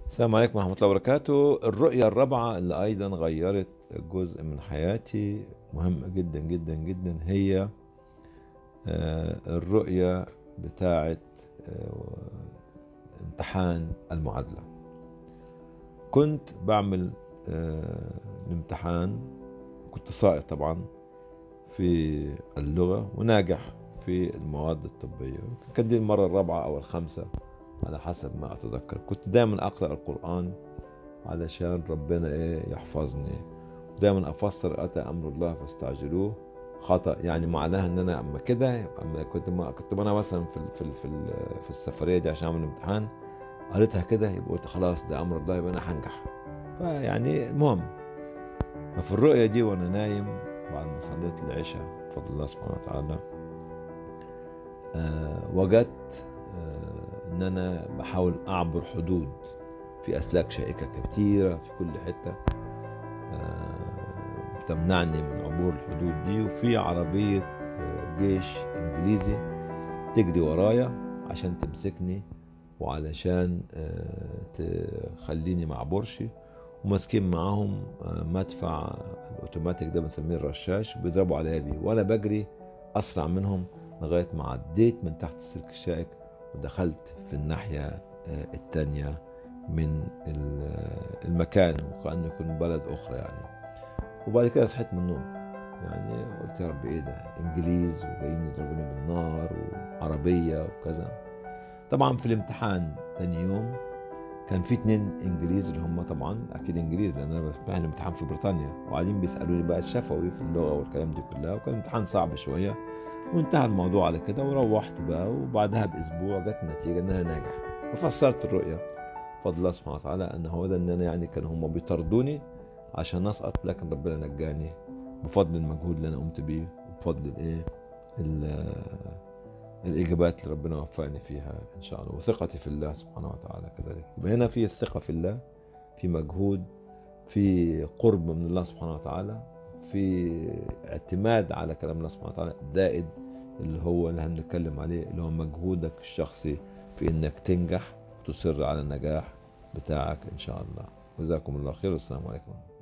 السلام عليكم ورحمة الله وبركاته الرؤية الرابعة اللي أيضا غيرت جزء من حياتي مهمة جدا جدا جدا هي آه، الرؤية بتاعة آه، امتحان المعادلة كنت بعمل آه، الامتحان كنت ساقط طبعا في اللغة وناجح في المواد الطبية كانت دي المرة الرابعة أو الخامسة على حسب ما أتذكر كنت دايما أقرأ القرآن علشان ربنا إيه يحفظني دايما أفسر أتى أمر الله فاستعجلوه خطأ يعني معناها إن أنا أما كده أما كنت ما كنت أنا مثلا في ال- في ال- في ال- في السفرية دي عشان أعمل امتحان قريتها كده يبقى قلت خلاص ده أمر الله يبقى أنا هنجح فيعني المهم ففي الرؤية دي وأنا نايم بعد ما صليت العشاء بفضل الله سبحانه وتعالى آه وجدت آه ان انا بحاول اعبر حدود في اسلاك شائكه كتيره في كل حته آه بتمنعني من عبور الحدود دي وفي عربيه آه جيش انجليزي تجري ورايا عشان تمسكني وعلشان آه تخليني ما اعبرش وماسكين معاهم آه مدفع الاوتوماتيك ده بنسميه الرشاش وبيضربوا عليا بيه وانا بجري اسرع منهم لغايه ما عديت من تحت السلك الشائك ودخلت في الناحيه آه، التانية من ال- آه، المكان وكأنه يكون بلد أخرى يعني وبعد كده صحيت من النوم يعني قلت يا رب إيه ده إنجليز وجايين يضربوني بالنار وعربية وكذا طبعا في الامتحان تاني يوم كان في اتنين انجليز اللي هم طبعا اكيد انجليز لان انا بمتحن الامتحان في بريطانيا وقاعدين بيسالوني بقى الشفوي في اللغه والكلام دي كلها وكان امتحان صعب شويه وانتهى الموضوع على كده وروحت بقى وبعدها باسبوع جت النتيجه ان انا ناجح وفسرت الرؤيه بفضل الله سبحانه وتعالى ان هو ده ان انا يعني كانوا هم بيطردوني عشان اسقط لكن ربنا نجاني بفضل المجهود اللي انا قمت بيه وبفضل الايه ال- الاجابات اللي ربنا وفقني فيها ان شاء الله وثقتي في الله سبحانه وتعالى كذلك يبقى هنا في الثقه في الله في مجهود في قرب من الله سبحانه وتعالى في اعتماد على كلام الله سبحانه وتعالى زائد اللي هو اللي هنتكلم عليه اللي هو مجهودك الشخصي في انك تنجح وتصر على النجاح بتاعك ان شاء الله جزاكم الله خير والسلام عليكم